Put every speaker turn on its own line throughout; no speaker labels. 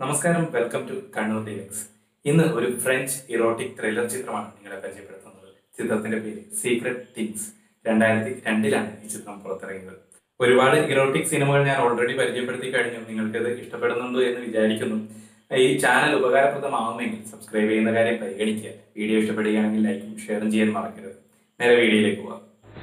നമസ്കാരം welcome to Kannur deluxe ഇന്ന് ഒരു ഫ്രഞ്ച് ഇറോട്ടിക് ത്രില്ലർ ചിത്രമാണ് നിങ്ങളെ പരിചയപ്പെടുത്തുന്നത് ചിത്രത്തിന്റെ പേര് സീക്രട്ട് തിങ്സ് രണ്ടായിരത്തി രണ്ടിലാണ് ഈ ചിത്രം പുറത്തിറങ്ങിയത് ഒരുപാട് ഇറോട്ടിക് സിനിമകൾ ഞാൻ ഓൾറെഡി പരിചയപ്പെടുത്തി കഴിഞ്ഞു നിങ്ങൾക്ക് ഇത് ഇഷ്ടപ്പെടുന്നുണ്ടോ എന്ന് വിചാരിക്കുന്നു ഈ ചാനൽ ഉപകാരപ്രദമാവുമെങ്കിൽ സബ്സ്ക്രൈബ് ചെയ്യുന്ന കാര്യം പരിഗണിക്കുക വീഡിയോ ഇഷ്ടപ്പെടുകയാണെങ്കിൽ ലൈക്കും ഷെയറും ചെയ്യാൻ മറക്കരുത് നേരെ വീഡിയോയിലേക്ക് പോവാം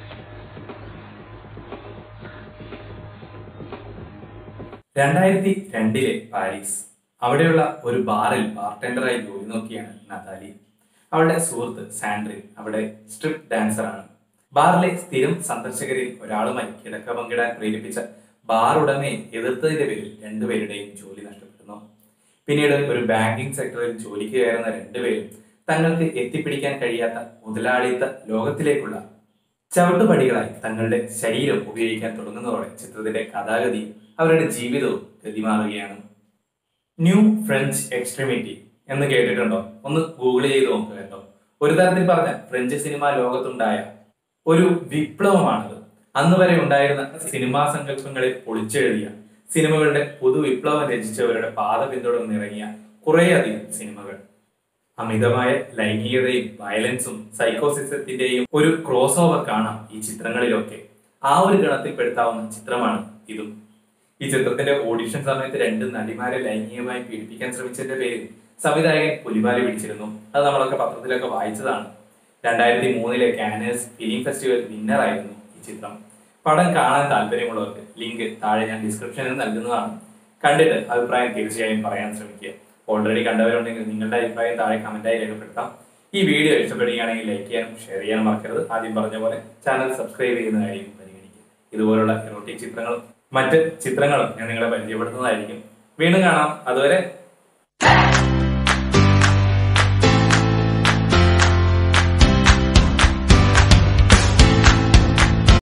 രണ്ടായിരത്തി രണ്ടിലെ പാരീസ് അവിടെയുള്ള ഒരു ബാറിൽ ബാർടെൻഡറായി ജോലി നോക്കിയാണ് നതാലി അവളുടെ സുഹൃത്ത് സാൻഡ്രിൻ അവിടെ സ്ട്രിപ്പ് ഡാൻസറാണ് ബാറിലെ സ്ഥിരം സന്ദർശകരിൽ ഒരാളുമായി കിടക്ക പങ്കിടാൻ പ്രേരിപ്പിച്ച ബാർ ഉടമയെ എതിർത്തതിന്റെ പേരിൽ രണ്ടുപേരുടെയും ജോലി നഷ്ടപ്പെടുന്നു പിന്നീട് ഒരു ബാങ്കിംഗ് സെക്ടറിൽ ജോലിക്ക് കയറുന്ന രണ്ടുപേരും തങ്ങൾക്ക് എത്തിപ്പിടിക്കാൻ കഴിയാത്ത മുതലാളിത്ത ലോകത്തിലേക്കുള്ള ചവിട്ടുപടികളായി തങ്ങളുടെ ശരീരം ഉപയോഗിക്കാൻ തുടങ്ങുന്നതോടെ ചിത്രത്തിന്റെ കഥാഗതിയും അവരുടെ ജീവിതവും ഗതിമാറുകയാണ് ന്യൂ ഫ്രഞ്ച് എക്സ്ട്രീമിറ്റി എന്ന് കേട്ടിട്ടുണ്ടോ ഒന്ന് ഗൂഗിൾ ചെയ്ത് നോക്കുക കേട്ടോ ഒരു തരത്തിൽ പറഞ്ഞ ഫ്രഞ്ച് സിനിമാ ലോകത്തുണ്ടായ ഒരു വിപ്ലവമാണിത് അന്ന് വരെ ഉണ്ടായിരുന്ന സിനിമാ സങ്കല്പങ്ങളെ പൊളിച്ചെഴുതിയ സിനിമകളുടെ പുതുവിപ്ലവം രചിച്ചവരുടെ പാത പിന്തുടർന്നിറങ്ങിയ കുറേയധികം സിനിമകൾ അമിതമായ ലൈംഗികതയും വയലൻസും സൈക്കോസിസത്തിന്റെയും ഒരു ക്രോസ് ഓവർ കാണാം ഈ ചിത്രങ്ങളിലൊക്കെ ആ ഒരു ഗണത്തിൽപ്പെടുത്താവുന്ന ചിത്രമാണ് ഇതും ഈ ചിത്രത്തിന്റെ ഓഡിഷൻ സമയത്ത് രണ്ട് നടിമാരെ ലൈംഗികമായി പീഡിപ്പിക്കാൻ ശ്രമിച്ചതിന്റെ പേരിൽ സംവിധായകൻ പുലിമാലി പിടിച്ചിരുന്നു അത് നമ്മളൊക്കെ പത്രത്തിലൊക്കെ വായിച്ചതാണ് രണ്ടായിരത്തി മൂന്നിലെ കാനേഴ്സ് ഫിലിം ഫെസ്റ്റിവൽ വിന്നർ ആയിരുന്നു ഈ ചിത്രം പടം കാണാൻ താല്പര്യമുള്ളവർക്ക് ലിങ്ക് താഴെ ഞാൻ ഡിസ്ക്രിപ്ഷനിൽ നൽകുന്നതാണ് കണ്ടിട്ട് അഭിപ്രായം തീർച്ചയായും പറയാൻ ശ്രമിക്കുക ഓൾറെഡി കണ്ടവരുണ്ടെങ്കിൽ നിങ്ങളുടെ അഭിപ്രായം താഴെ കമന്റായി രേഖപ്പെടുത്താം ഈ വീഡിയോ ഇഷ്ടപ്പെടുകയാണെങ്കിൽ ലൈക്ക് ചെയ്യാനും ഷെയർ ചെയ്യാനും മറക്കരുത് ആദ്യം പറഞ്ഞ പോലെ ചാനൽ സബ്സ്ക്രൈബ് ചെയ്യുന്ന കാര്യം പരിഗണിക്കുക ഇതുപോലുള്ള എറോട്ടിക് ചിത്രങ്ങളും മറ്റ് ചിത്രങ്ങളും ഞാൻ നിങ്ങളെ പരിചയപ്പെടുത്തുന്നതായിരിക്കും വീണ്ടും കാണാം അതുവരെ